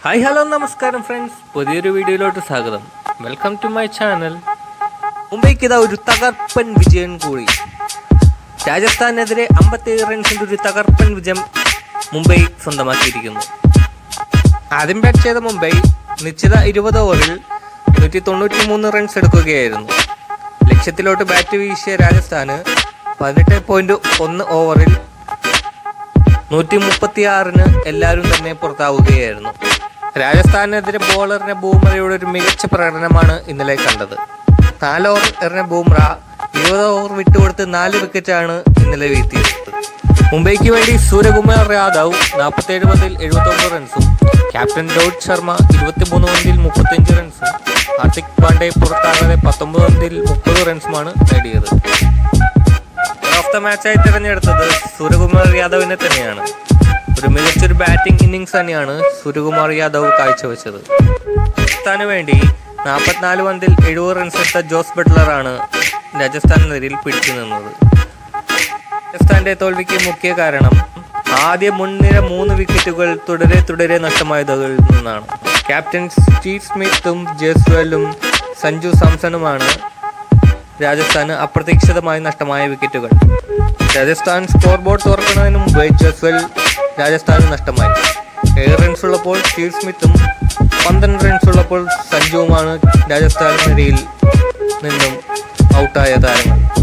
hi hello നമസ്കാരം friends പുതിയൊരു വീഡിയോയിലോട്ട് സ്വാഗതം വെൽക്കം ടു മൈ ചാനൽ മുംബൈക്ക് ഇതാ ഒരു തകർപ്പൻ വിജയം കൂടി രാജസ്ഥാനെതിരെ അമ്പത്തേഴ് റൺസിന്റെ ഒരു തകർപ്പൻ വിജയം മുംബൈ സ്വന്തമാക്കിയിരിക്കുന്നു ആദ്യം ബാറ്റ് ചെയ്ത മുംബൈ നിശ്ചിത ഇരുപത് ഓവറിൽ നൂറ്റി തൊണ്ണൂറ്റി മൂന്ന് റൺസ് എടുക്കുകയായിരുന്നു ലക്ഷ്യത്തിലോട്ട് ബാറ്റ് വീശിയ രാജസ്ഥാന് പതിനെട്ട് പോയിന്റ് ഒന്ന് ഓവറിൽ നൂറ്റി മുപ്പത്തി ആറിന് എല്ലാവരും തന്നെ പുറത്താവുകയായിരുന്നു രാജസ്ഥാനെതിരെ ബോളറിനെ ബൂമറയുടെ ഒരു മികച്ച പ്രകടനമാണ് ഇന്നലെ കണ്ടത് നാല് ഓവർ എറിഞ്ഞ ബൂമ്ര ഇരുപത് ഓവർ വിട്ടുകൊടുത്ത് നാല് വിക്കറ്റാണ് ഇന്നലെ വീഴ്ത്തിയത് മുംബൈക്ക് വേണ്ടി സൂര്യകുമാർ യാദവ് നാൽപ്പത്തേഴ് പന്തിൽ എഴുപത്തൊമ്പത് റൺസും ക്യാപ്റ്റൻ രോഹിത് ശർമ്മ ഇരുപത്തിമൂന്ന് പന്തിൽ മുപ്പത്തഞ്ച് റൺസും ഹാർദിക് പാണ്ഡെ പുറത്താകാതെ പത്തൊമ്പത് പന്തിൽ മുപ്പത് റൺസുമാണ് നേടിയത് ഓഫ് ദ മാച്ചായി തിരഞ്ഞെടുത്തത് സൂര്യകുമാർ യാദവിനെ തന്നെയാണ് ഒരു മികച്ചൊരു ബാറ്റിംഗ് ഇന്നിങ്സ് തന്നെയാണ് സൂര്യകുമാർ യാദവ് കാഴ്ചവെച്ചത് രാജസ്ഥാന് വേണ്ടി നാൽപ്പത്തിനാല് പന്തിൽ എഴുപത് റൺസ് എടുത്ത ജോസ് ബട്ട്ലറാണ് രാജസ്ഥാൻ നിരയിൽ പിടിച്ചു നിന്നത് രാജസ്ഥാന്റെ തോൽവിക്ക് മുഖ്യ കാരണം ആദ്യ മുൻനിര മൂന്ന് വിക്കറ്റുകൾ തുടരെ തുടരെ നഷ്ടമായതിൽ നിന്നാണ് ക്യാപ്റ്റൻ സ്റ്റീവ് സ്മിത്തും ജസ്വലും സഞ്ജു സാംസണുമാണ് രാജസ്ഥാന് അപ്രതീക്ഷിതമായി നഷ്ടമായ വിക്കറ്റുകൾ രാജസ്ഥാൻ സ്കോർ ബോർഡ് തുറക്കുന്നതിന് മുമ്പ് ജസ്വൽ രാജസ്ഥാന് നഷ്ടമായി ഏഴ് റൺസ് ഉള്ളപ്പോൾ സ്റ്റീവ് സ്മിത്തും പന്ത്രണ്ട് റൺസ് ഉള്ളപ്പോൾ സഞ്ജുവുമാണ് രാജസ്ഥാൻ നിരയിൽ നിന്നും ഔട്ടായ താരങ്ങൾ